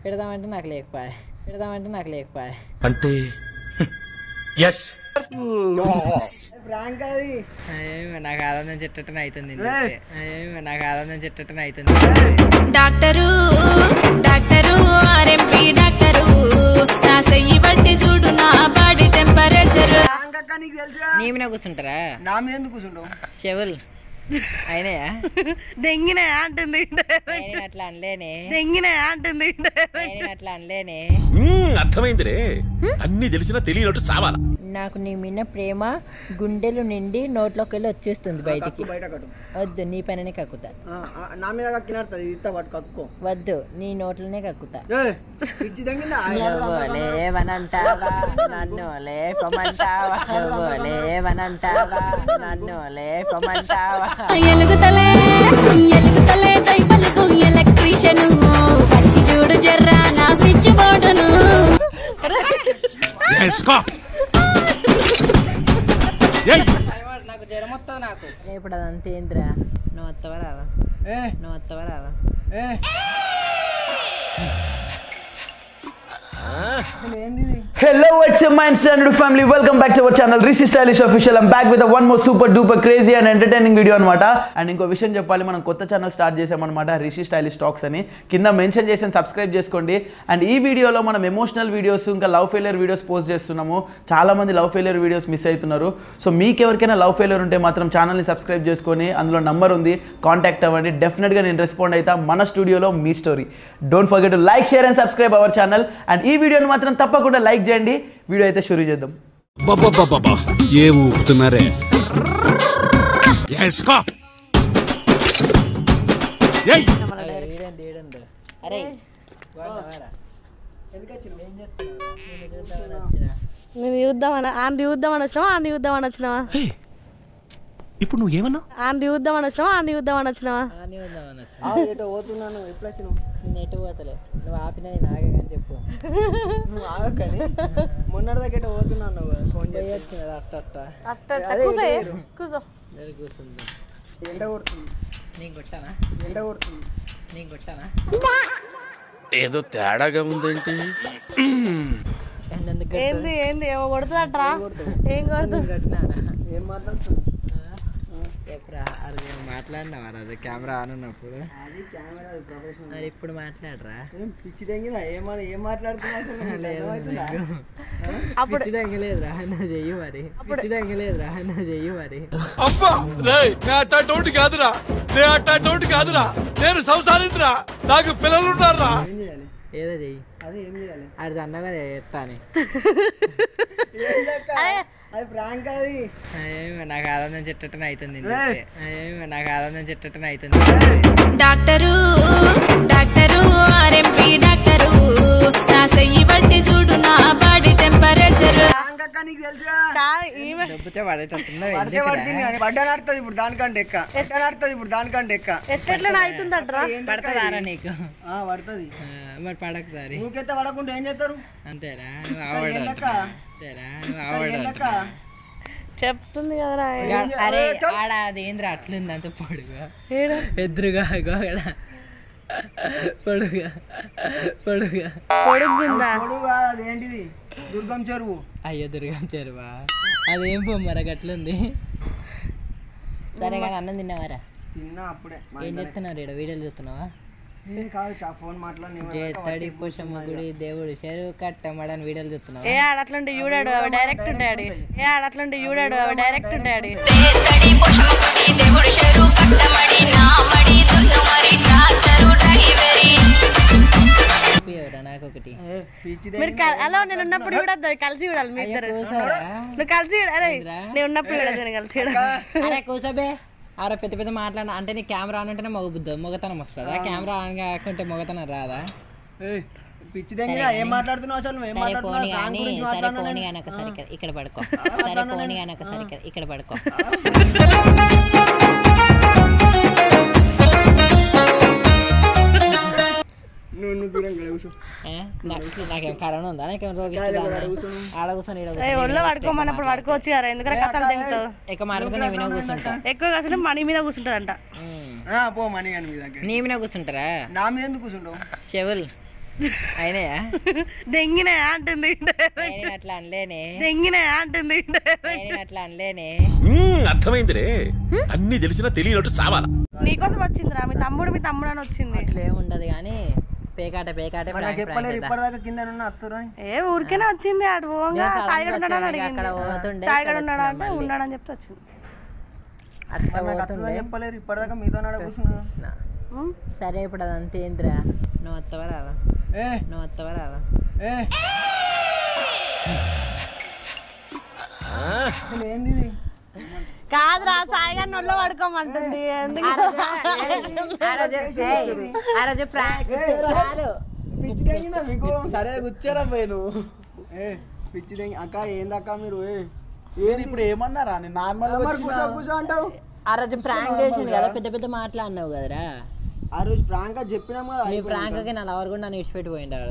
పెడదామంటే నాకు లేకపోయా పెడదామంటే నాకు లేకపోయా అంటే ఎస్ ప్రాంక్ అది అయ్యో, నాకు ఆనందం చెట్టటన అవుతుంది అయ్యో, నాకు ఆనందం చెట్టటన అవుతుంది డాక్టరు డాక్టరు ఆర్ఎంపి డాక్టరు నా చెయ్యి బట్టి చూడు నా బాడీ టెంపరేచర్ ప్రాంక్ అక్క నీకు తెలుసా నీ మీద కూర్చుంటారా నా మీద ఎందుకు కూర్చుంటావు చెవులు అయినాయా దెంగినా అంటుంది నేను అట్లా అనలేనే దెంగినా అంటుంది నేను అట్లా అనలేనే అర్థమైందిరే అన్ని తెలిసినా తెలియనట్టు సావాలా నాకు నీ మీద ప్రేమ గుండెలు నిండి నోట్లోకి వెళ్ళి వచ్చేస్తుంది బయటికి బయట కట్టు వద్దు నీ పైననే కక్కుతా ఆ, ఆ, నా మీద కక్కినడుతుంది ఇది ఇస్తా పట్టు కక్కుకో వద్దు నీ నోట్లోనే కక్కుతా ఏ, పిచ్చి తగ్గిందా నువ్వు లేవనంటావా నన్ను లేపమంటావా నువ్వు లేవనంటావా నన్ను లేపమంటావా ఎలుగుతలే ఎలుగుతలే దైవలకు ఎలక్ట్రీషియన్ వచ్చి చూడు జర్రా నా స్విచ్ బోర్డును నాకు జ్వరం వస్తుంది నాకు ఇప్పుడు అదంతా ఏంద్రా నువ్వు వస్తావా రావా ఏ నువ్వు వస్తావా రావా ఏ ఏంది ఇది? Hello, what's your mind standard family? Welcome back to our channel Rishi Stylish Official. I'm back with a one more super duper crazy and entertaining video అనమాట అండ్ ఇంకో విషయం చెప్పాలి మనం కొత్త ఛానల్ స్టార్ట్ చేసామన్నమాట రిషి స్టైలిష్ టాక్స్ అని కింద mention చేసి సబ్స్క్రైబ్ చేసుకోండి అండ్ ఈ వీడియోలో మనం ఎమోషనల్ వీడియోస్ ఇంకా లవ్ ఫెయిలియర్ వీడియోస్ పోస్ట్ చేస్తున్నాము చాలా మంది లవ్ ఫెయిలియర్ వీడియోస్ మిస్ అవుతున్నారు సో మీకు ఎవరికైనా లవ్ ఫెయిలియర్ ఉంటే మాత్రం ఛానల్ని సబ్స్క్రైబ్ చేసుకొని అందులో నంబర్ ఉంది కాంటాక్ట్ అవ్వండి డెఫినెట్గా నేను రెస్పాండ్ అవుతా మన స్టూడియోలో మీ story don't forget to like share and subscribe our channel and ఈ వీడియోని మాత్రం తప్పకుండా లైక్ చేయండి వీడియో అయితే షురూ చేద్దాం బాబా ఏ ఊపుతున్నారే ఎస్కో ఏయ్ ఏడండి ఏడండి అరే బాగున్నావారా? ఏం చేస్తున్నావురా? నిన్ను చూద్దామని వచ్చినా. నేను చూద్దామని ఆంది చూద్దామని వచ్చినావా ఆంది చూద్దామని వచ్చినావా ఇప్పుడు నువ్వు ఏమన్నా ఆంది చూద్దామని వచ్చినావా ఆంది చూద్దామని వచ్చినావా ఆ, నీ ఉందామని వచ్చినా. ఆ, ఏటో పోతున్నాను ఎప్పుడు వచ్చినావు నేను ఎటు పోతలే నువ్వు ఆపినా నేను ఆగని చెప్పు నువ్వు ఆగకని మొన్నటిదాకా ఎటో పోతున్నాను నువ్వు ఫోన్ చేసి పోయి వచ్చినది అట్ట అట్ట అట్ట అట్ట కూసో ఏ, కూసో దగ్గర కూర్చుంది ఎండ కొడుతుంది నేను కొట్టానా ఎండ కొడుతుంది నేను కొట్టానా ఏదో తేడాగా ఉందేంటి ఎందుకు ఏంది ఏంది ఏమో కొడుతుందట్రా ఏం కొడుతుంది కొట్టినానా ఏం మాట్లాడుతున్నావు ఎప్పుడా అది మాట్లాడినావా అది కెమెరా ఆన్ ఉన్నప్పుడు అది కెమెరా ప్రొఫెషనల్ మరి ఇప్పుడు మాట్లాడరా ఏం పిచ్చి తెంగిందా ఏమని ఏం మాట్లాడుతున్నావు అప్పుడు పిచ్చి తగ్గలేదురా నువ్వు చెయ్యి మరి పిచ్చి తగ్గలేదురా నువ్వు చెయ్యి మరి అబ్బా రే నేను అట్టాటోటి కాదురా నేను అట్టాటోటి కాదురా నేను సంసారించరా నాకు పిల్లలు ఉన్నారా ఏం చేయాలి ఏదో చెయ్యి అదే ఏం చేయాలి అది అన్నగా చెప్తాను ఏందక్క? అది ప్రాంక్ అది అయ్యో, నాకు ఆనందం చెట్టటన అవుతుంది నేను చెప్తే. అయ్యో, నాకు ఆనందం చెట్టటన అవుతుంది డాక్టరు డాక్టరు ఆర్ఎంపి డాక్టరు నా చెయ్యి బట్టి చూడు నా బాడీ టెంపరేచర్ ప్రాంక్ అక్క నీకు తెలుసా కాదు ఈమె డబ్బుతే పడేటట్టున్నావు పడితే పడుతుంది కానీ బడ్డ నడుతుంది ఇప్పుడు దానికంటే ఎక్క బడ్డ నడుతుంది ఇప్పుడు దానికంటే ఎక్క ఎట్లా అవుతుందట్రా పడతారా నీకు ఆ, పడుతుంది ఆ, మరి పడకసారి నువ్వుకెత్తే పడకుండా ఏం చేస్తారు అంతేరా ఏందక్క? అంతేరా ఏందక్క చెప్తుంది కదరా అరే ఆడ అదేంద్రా అట్లుంది అంత పొడుగా ఏడు ఎదురుగా గోగడ పొడుగా పొడుగా పొడుగుందా పొడుగు కాదు, అది ఏంటిది దుర్గం చెరువు అయ్యో దుర్గం చెరువా అదేం పొమ్మర గట్లుంది సరే కానీ అన్నం తిన్నావారా తిన్నా అప్పుడే ఏం చెప్తున్నారు ఇక్కడ వీడియోలు చూస్తున్నావా నేను కాదు చా ఫోన్ మాట్లాడి చేతడి పుషమ్మ గుడి దేవుడు చెరువు కట్టమడని వీడియోలు చూస్తున్నావా ఏ ఆడ అట్లుంటే చూడాడు అవి డైరెక్ట్ ఉంటాడు ఏ ఆడ అట్లుంటే చూడాడు అవి డైరెక్ట్ ఉంటాడు తడి పుష్పకుడి దేవుడి చెరు కట్టమడి నా మడి దున్ను మరి ట్రాక్టరు డ్రైవరి చూపియవరా నాకు ఒకటి పిచ్చి మీరు కల్- అలా నేను ఉన్నప్పుడు చూడద్దు కలిసి చూడాలి మీ ఇద్దరు కూసోరా నువ్వు కలిసి చూడ అరే నేను ఉన్నప్పుడు చూడదు నేను కలిసి చూడ అరే కూసోబే అరే పెద్ద పెద్ద మాట్లాడిన అంటే నీ కెమెరా ఆన్ ఉంటేనే మగ బుద్ధి మొగతనం వస్తుందా కెమెరా ఆన్ కాకుంటే మొగతనం రాదా ఏయ్, పిచ్చి దగ్గర ఏం మాట్లాడుతున్నావు అసలు నువ్వు ఏం సరే పోనీ మాట్లాడుతున్నావు దాని కానీ గురించి సరే మాట్లాడినా పోనీ నేను. కానీ ఒకసారి ఇక్కడ- ఇక్కడ పడుకో సరే పోనీ కానీ ఒకసారి ఇక్కడ- ఇక్కడ పడుకో నువ్వు నువ్వు దూరంగా కూర్చో ఏ? నా- నాకేం కరోనా ఉందా నాకేం రోగిస్తుందా ఆడ కూర్చొని ఈడ ఏ, కూర్చొని ఒళ్ళో పడుకోమన్నప్పుడు పడుకోవచ్చు కదా ఎందుకంటే కథలు తెగుతావు ఎక్కువ మాట్లాడితే నీ మీద కూర్చుంటా ఎక్కువ అసలు మనీ మీద కూర్చుంటదంట ఉమ్. ఆ, పో మనీ కానీ మీ దగ్గర నీ మీద కూర్చుంటారా నా మీద ఎందుకు కూర్చుంటావు చెవులు అయినాయా దెంగినా అంటుంది నేను అట్లా అనలేనే దెంగినా అంటుంది నేను అట్లా అనలేనే మ్మ్, అర్థమైందిరే అన్ని తెలిసినా తెలియనట్టు సావాలా నీకోసం వచ్చిందిరా మీ తమ్ముడు మీ తమ్ముడు అని వచ్చింది అట్లా ఏమి ఉండదు కానీ పేకాట పేకాట మరి నాకు చెప్పలేరు ఇప్పటిదాకా కింద ఉన్న అత్తురు అని ఏ ఊరికేనే వచ్చింది ఆడు పోగా నేను సాయిగడు సడన్గా ఉన్నాడని వచ్చాను, అడిగింది అక్కడ పోతుండే, సాయిగడు ఇక్కడ ఉన్నాడా వచ్చినా అంటే మళ్ళీ. ఉన్నాడని చెప్తే వచ్చింది అట్లా నాకు పోతుండే అత్తుదని చెప్పలేరు ఇప్పటిదాకా మీతో నడ కూర్చున్నా ఉం? సరే ఇప్పుడు అదంతా ఏంద్రా నువ్వు వస్తావా రావా ఏ నువ్వు వస్తావా రావా ఏ అసలు ఏంది ఇది? కాదురా సాయిగాడిని ఒళ్ళో పడుకోమంటుంది ఎందుకు ఆ రోజు ప్రాంక్ చాలు పిచ్చి తెంగిందా మీకు సరే కూర్చోరా పోయి నువ్వు ఏ పిచ్చి తెంగి అక్క ఏందక్క మీరు ఏ ఏంది ఇప్పుడు ఏమన్నారా నేను నార్మల్ మరి కూర్చో కూర్చో అంటావు ఆ రోజు ప్రాంక్ చేసింది కదా పెద్ద పెద్ద మాట్లాడినావు కదరా ఆ రోజు ఫ్రాంక్ గా చెప్పినాం కదా నీ ప్రాంక్కి నా లవర్ కూడా నన్ను ఇచ్చిపెట్టి పోయిండాడు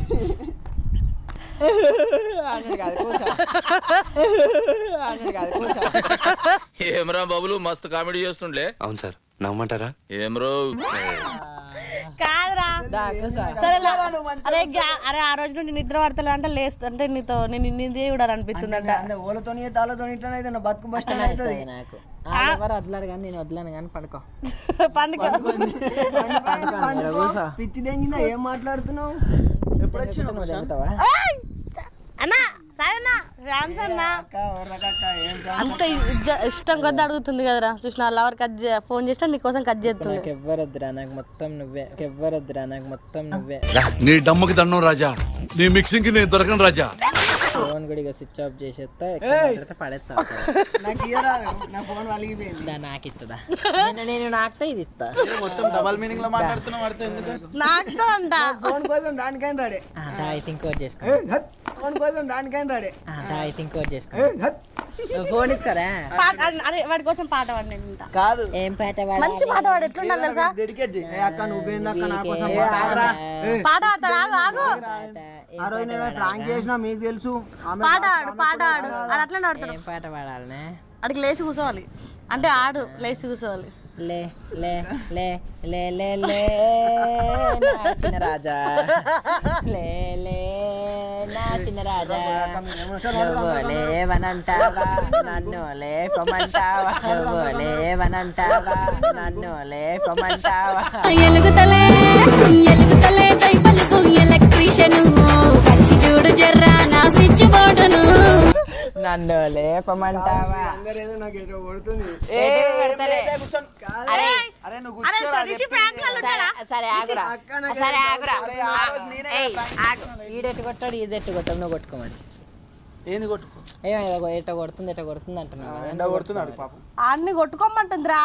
అన్నాడు కాదు కూర్చో అన్నాడు కాదు కూర్చో ఏమరా బాబులు మస్తు కామెడీ చేస్తుండే అవును సార్ నమ్మంటారా ఏమరో కాదురా దా, కూర్చో. సరే లే. అరే గా- అరే ఆ రోజు నుండి నిద్ర పడతలే అంటే లేస్తు అంటే నీతో నేను నిన్ను కూడా అనిపిస్తుంది అంట అంటే ఓలతోని తాళ్ళతోని ఇట్లా అయితే నా బతుకు బస్ స్టాండ్ అవుతుంది అవుతుంది నాకు ఆ ఎవరు వదలరు కానీ నేను వదలను కానీ పడుకో పండుగ కూర్చో. పిచ్చి తెంగిందా ఏం మాట్లాడుతున్నావు ఎప్పుడు నువ్వు తింటావా అన్నా సరే అన్నా ఫ్యాన్స్ అన్నా అక్క వర్రకక్క ఏం కా- అంత ఇజ్జ- ఇష్టం కొద్ది అడుగుతుంది కదరా చూసిన లవర్ కట్ చే- ఫోన్ చేస్తే నీకోసం కట్ చేస్తుంది నాకు ఎవ్వరు వద్దురా నాకు మొత్తం నువ్వే నాకు ఎవ్వరు వద్దురా నాకు మొత్తం నువ్వే నీ డమ్మకి దండం రాజా నీ మిక్సింగ్ కి నేను దొరకను రాజా ఫోన్ కూడా ఇక స్విచ్ ఆఫ్ చేసేస్తా ఎక్కువ మాట్లాడితే పడేస్తా అవుతారా. నాకు ఇయ్యరాదు నా ఫోన్ వలిగిపోయింది దా నాకు ఇస్తుందా నేను నేను నాకుతా ఇది ఇస్తా మొత్తం డబల్ మీనింగ్ లో మాట్లాడుతున్నాం అర్థం ఎందుకు నాకుతో అంట ఫోన్ కోసం దానికైనా రాడే ఆ, దా ఐ థింక్ కోట్ చేసుకో ఏ, హట్. ఫోన్ కోసం దానికైనా రాడే ఆ, దా ఐ థింక్ కోట్ చేసుకో ఏ, హట్. ఫోన్ ఇస్తారా పాట అరే వాడి కోసం పాట పాడి ఉంటా కాదు ఏం పాట పాడాలి? మంచి పాట పాడు ఎట్లుండాలి తెలుసా డెడికేట్ చేయి ఏ అక్క నువ్వేందక్క నా కోసం ఏ ఆగరా. పాట పాడతాడు ఆగు ఆగు పాట, ఏం ఆ రోజు నేను ప్రాంక్ చేసినా మీకు తెలుసు ఆమె పాట ఆడు పాట ఆడు ఆడు అట్లనే ఆడతాడు ఏం పాట పాడాలనే అడిగి లేచి కూర్చోవాలి అంటే ఆడు లేచి కూర్చోవాలి లే లే లే లే లే లే నా చిన్న రాజా లే లే నా చిన్న రాజా నువ్వు లేవనంటావా నన్ను లేపమంటావా నువ్వు లేవనంటావా నన్ను లేపమంటావా ఎలుగుతలే ఎలుగుతలే దైవలుగు ఎలక్ట్రీషను వచ్చి చూడు జర్రా నా స్విచ్ బోర్డును నన్ను లేపమంటావా అందరూ ఏదో నాకు ఎటో కొడుతుంది అరే అరే నువ్వు అరే కూర్చోరా సతీష్ prank లో ఉంటాడా? సరే, సరే ఆగురా అక్క నాకు సరే ఆగురా అరే ఆ రోజు నేనే ఏయ్, ఆగు. ఈడెట్టు కొట్టాడు ఈడెట్టు కొట్టాడు నువ్వు కొట్టుకోమని ఏంది కొట్టుకో ఏమైనా ఎట్ట కొడుతుంది ఎట్ట కొడుతుంది అంటున్నావు కదా, ఎండ నువ్వు కొడుతున్నాడు కొట్టుకో పాపం అన్ని కొట్టుకోమంటుందిరా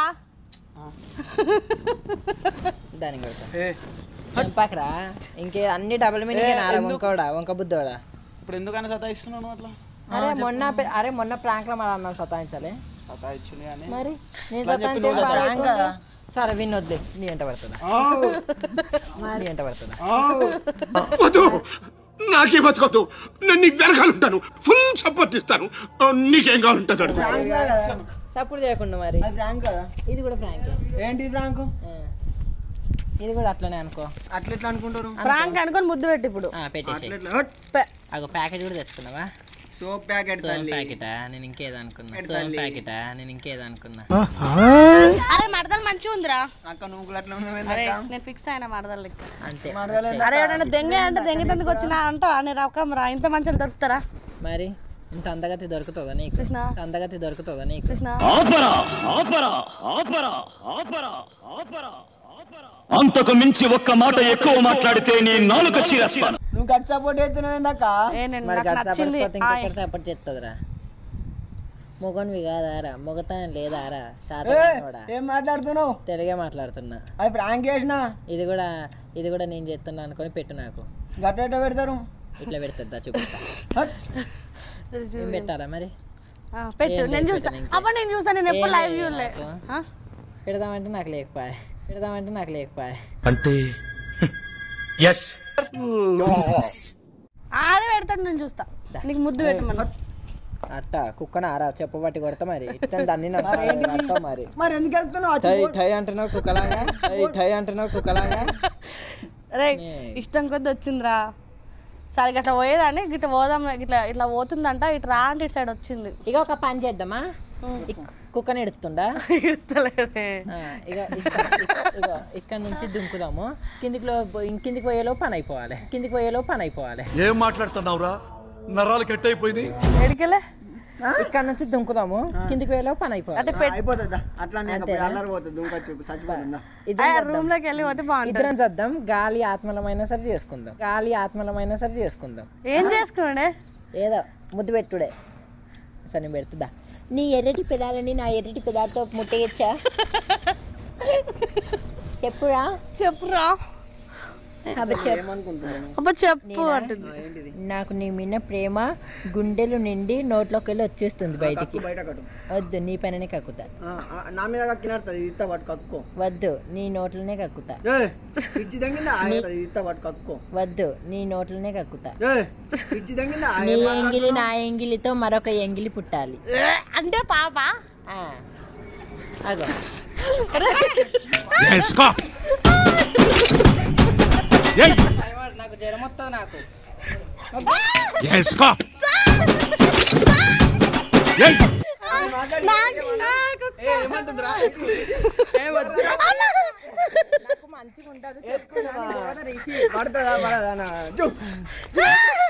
మరి. దానికి కొడతా ఏ చంపాకరా ఇంకే అన్ని డబుల్ మీనింగ్ నారా వంకోడా వంక బుద్ధోడా ఇప్పుడు ఎందుకని సతాయిస్తున్నావు నువ్వు అట్లా అరే మొన్న పె- అరే మొన్న ప్రాంక్ లో మన అన్న సతాయించాలి సతాయించుని అని మరి నేను సతాయించే బాగా సరే వినొద్దులే నీ ఎంట పడుతుందా నీ ఎంట పడుతుందా వద్దు నాకే బతకొద్దు నేను నీకు వెనకాలంటాను ఫుల్ సపోర్ట్ ఇస్తాను నీకేం కావాలంటుంది అడుగు ప్రాంక్ కదా సపోర్ట్ చేయకుండా మరి అది ప్రాంక్ కదా ఇది కూడా ప్రాంక్ ఏంటి ప్రాంక్ ఇది కూడా అట్లనే అనుకో అట్లా ఎట్లా అనుకుంటారు ప్రాంక్ అనుకొని ముద్దు పెట్టి ఇప్పుడు ఆ, పెట్టేసి అట్లా ఎట్లా హట్. అగో ప్యాకేజ్ కూడా తెచ్చుకున్నావా సోప్ ప్యాకెట్ సోమ్ తల్లి ప్యాకెటా నేను ఇంకేదో అనుకున్నా పెడతా సోమ్ తల్లి. ప్యాకెటా నేను ఇంకేదో అనుకున్నా అరే మడతలు మంచిగా ఉందిరా అక్క నువ్వు అట్లా అరే ఉన్నావు నేను ఫిక్స్ అయిన మడతలు లెక్క అంతే అరే ఎవడన్నా దెంగ అంటే దెంగతందుకు వచ్చినా అంట అని రకం రా ఇంత మంచిగా దొరుకుతారా మరి ఇంత అందగతి దొరుకుతుందా నీకు కృష్ణ. ఇంత అందగతి దొరుకుతుందా నీకు కృష్ణ అంతకు మించి ఒక్క మాట ఎక్కువ మాట్లాడితే నీ నాలుక చీరస్పాను నువ్వు కట్ సపోర్ట్ చేస్తున్నావు ఏందక్క ఏ నేను మరి నాకు నచ్చింది గడిచిపోతే ఇంకొకటి సపోర్ట్ చేస్తుందిరా మొగన్వి కాదారా మొగతనం లేదారా శాతడా ఏం మాట్లాడుతున్నావు తెలుగే మాట్లాడుతున్నా అది ప్రాంక్ చేసినా ఇది కూడా ఇది కూడా నేను చేస్తున్నా అనుకొని పెట్టు నాకు గట్ట ఎట్ట పెడతారు ఇట్లా పెడుతుందా చూపిస్తా హట్. ఏం పెట్టాలా మరి ఆ, పెట్టు ఏం నేను లేదు, చూస్తా పెట్టను ఇంకా. అప్పుడు నేను చూసాను నేను ఎప్పుడు ఏం లైవ్ లేదు చూడలే నాకు. ఆ? పెడదామంటే నాకు లేకపోయా పెడదామంటే నాకు లేకపోయా అంటే ఎస్ ఆడ పెడతాడు నేను చూస్తా నీకు ముద్దు పెట్టమని అట్ట కుక్కన ఆరా చెప్పబట్టి కొడతా మరి ఇట్లా దాన్ని అట్ట మరి మరి ఎందుకు వెళ్తున్నావు థై థై అంటున్నావు కుక్కలాగా థై థై అంటున్నావు కుక్కలాగా రే ఇష్టం కొద్ది వచ్చిందిరా సరే ఇట్లా పోయేదాన్ని ఇట్లా పోదాం ఇట్లా ఇట్లా పోతుందంట ఇటు రా అంటే ఇటు సైడ్ వచ్చింది ఇక ఒక పని చేద్దామా ఇక్- కుక్కని ఎడుతుండా ఇడతలేదే ఆ, ఇక ఇక్క- ఇక్క- ఇగో ఇక్కడ నుంచి దుంకుదాము కిందికి లో- కిందికి పోయేలో పని అయిపోవాలి కిందికి పోయేలో పని అయిపోవాలి ఏం మాట్లాడుతున్నావురా నరాలు కట్ అయిపోయింది ఎడికెళ్ళే ఇక్కడ నుంచి దుంకుదాము కిందికి పోయేలో పని అయిపోవాలి అంటే పెట్ అయిపోతుందా అట్లా అల్లరి పోతుంది దుంకొచ్చు చచ్చిపోతుందా ఇద్దరం రూమ్ లోకి వెళ్ళి పోతే బాగుంటుంది ఇద్దరం చేద్దాం గాలి ఆత్మలమైనా సరే చేసుకుందాం గాలి ఆత్మలమైనా సరే చేసుకుందాం ఏం చేసుకున్నాడే ఏదో ముద్దు పెట్టుడే సరే నేను పెడుతుందా నీ ఎర్రటి పెదాలని నా ఎర్రటి పెదాలతో ముట్టేయచ్చా చెప్పురా చెప్పురా అబ్బా చెప్పు ఏమనుకుంటున్నాను అబ్బా చెప్పు అంటుంది ఏంటిది నాకు నీ మీద ప్రేమ గుండెలు నిండి నోట్లోకి వెళ్ళి వచ్చేస్తుంది బయటికి బయట కట్టు వద్దు నీ పైననే కక్కుతా ఆ, ఆ, నా మీద కక్కినడుతుంది ఇది ఇత్త పట్టు కక్కుకో వద్దు నీ నోట్లనే కక్కుతా ఏ పిచ్చి తగ్గిందా ఇది ఇత్త పట్టు కక్కుకో వద్దు నీ నోట్లనే కక్కుతా ఏ పిచ్చి తగ్గిందా నీ ఎంగిలి నా ఎంగిలితో మరొక ఎంగిలి పుట్టాలి అంటే పాప ఆ. అగో వేసుకో ఏయ్, నాకు జ్వరం వస్తుంది నాకు వేసుకో ఏయ్, ఏమంటుందిరా నాకు మంచిగా ఉంటుంది పడుతుందా పడదా నా చూ